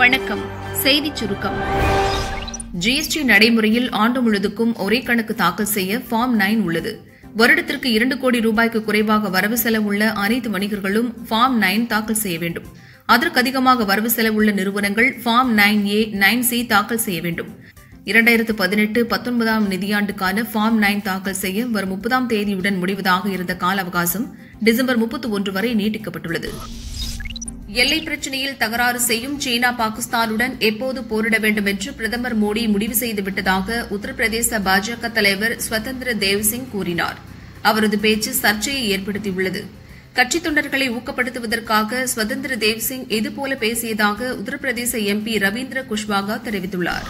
வணக்கம் செய்திச் சுருக்கம் ஜிஎஸ்டி நடைமுறையில் ஆண்டு முழுதுக்கும் ஒரே கணக்கு தாக்கல் செய்ய ஃபார்ம் நைன் உள்ளது வருடத்திற்கு இரண்டு கோடி ரூபாய்க்கு குறைவாக வரவு செலவுள்ள அனைத்து வணிகர்களும் ஃபார்ம் நைன் தாக்கல் செய்ய வேண்டும் அதற்கு அதிகமாக வரவு செலவுள்ள நிறுவனங்கள் form nine A nine C தாக்கல் செய்ய வேண்டும் இரண்டாயிரத்து பதினெட்டு பத்தொன்பதாம் நிதியாண்டுக்கான ஃபார்ம் நைன் தாக்கல் செய்ய வரும் முப்பதாம் தேதியுடன் முடிவதாக இருந்த கால அவகாசம் டிசம்பர் முப்பத்தி ஒன்று வரை நீட்டிக்கப்பட்டுள்ளது எல்லை பிரச்சினையில் தகராறு செய்யும் சீனா பாகிஸ்தானுடன் எப்போது போரிட வேண்டும் என்று பிரதமர் மோடி முடிவு செய்துவிட்டதாக உத்தரப்பிரதேச பாஜக தலைவர் ஸ்வதந்திர தேவ்சிங் கூறினார் அவரது பேச்சு சர்ச்சையை ஏற்படுத்தியுள்ளது கட்சித் தொண்டர்களை ஊக்கப்படுத்துவதற்காக ஸ்வதந்திர தேவ்சிங் இதுபோல பேசியதாக உத்தரப்பிரதேச எம்பி ரவீந்திர குஷ்வாகா தெரிவித்துள்ளார்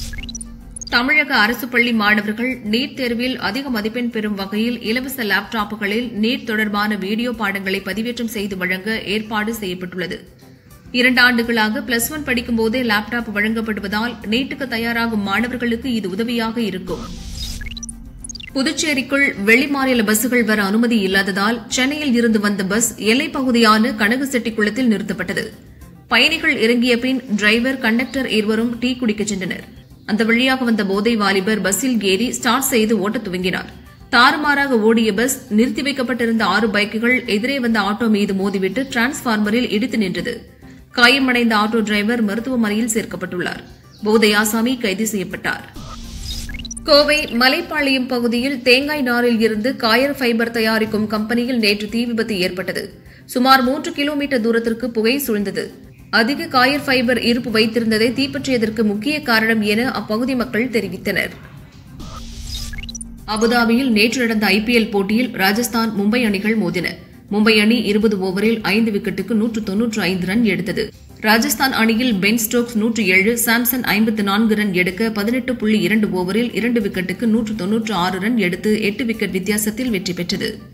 தமிழக அரசு பள்ளி மாணவர்கள் நீட் தேர்வில் அதிக மதிப்பெண் பெறும் வகையில் இலவச லேப்டாப்புகளில் நீட் தொடர்பான வீடியோ பாடங்களை பதிவேற்றம் செய்து வழங்க ஏற்பாடு செய்யப்பட்டுள்ளது இரண்டு ஆண்டுகளாக பிளஸ் ஒன் படிக்கும்போதே லேப்டாப் வழங்கப்படுவதால் நீட்டுக்கு தயாராகும் மாணவர்களுக்கு இது உதவியாக இருக்கும் புதுச்சேரிக்குள் வெளிமாநில பஸ்ஸுகள் வர அனுமதி இல்லாததால் சென்னையில் இருந்து வந்த பஸ் எல்லைப் பகுதியான கனகசெட்டிக்குளத்தில் நிறுத்தப்பட்டது பயணிகள் இறங்கிய பின் டிரைவர் கண்டக்டர் இருவரும் டீ குடிக்கச் சென்றனர் அந்த வழியாக வந்த போதை வாலிபர் பஸ்ஸில் ஏறி ஸ்டார்ட் செய்து ஓட்டத் துவங்கினார் தாறுமாறாக ஓடிய பஸ் நிறுத்தி வைக்கப்பட்டிருந்த ஆறு பைக்குகள் எதிரே வந்த ஆட்டோ மீது மோதிவிட்டு டிரான்ஸ்பார்மரில் இடித்து நின்றது காயமடைந்த ஆட்டோ டிரைவர் மருத்துவமனையில் சேர்க்கப்பட்டுள்ளார் போதை ஆசாமி கைது செய்யப்பட்டார் கோவை மலைப்பாளையம் பகுதியில் தேங்காய் நாரில் இருந்து காயர் ஃபைபர் தயாரிக்கும் கம்பெனியில் நேற்று தீ விபத்து ஏற்பட்டது சுமார் மூன்று கிலோமீட்டர் தூரத்திற்கு புகை சூழ்ந்தது அதிக காயர் ஃபைபர் இருப்பு வைத்திருந்ததே தீப்பற்றியதற்கு முக்கிய காரணம் என அப்பகுதி மக்கள் தெரிவித்தனர் அபுதாபியில் நேற்று நடந்த ஐபிஎல் போட்டியில் ராஜஸ்தான் மும்பை அணிகள் மோதின மும்பை அணி இருபது ஓவரில் ஐந்து விக்கெட்டுக்கு நூற்று தொன்னூற்று ஐந்து ரன் எடுத்தது ராஜஸ்தான் அணியில் பென் ஸ்டோக்ஸ் நூற்று ஏழு சாம்சன் ஐம்பத்து நான்கு ரன் எடுக்க பதினெட்டு புள்ளி இரண்டு ஓவரில் இரண்டு விக்கெட்டுக்கு நூற்று தொன்னூற்று ஆறு ரன் எடுத்து எட்டு விக்கெட் வித்தியாசத்தில் வெற்றி பெற்றது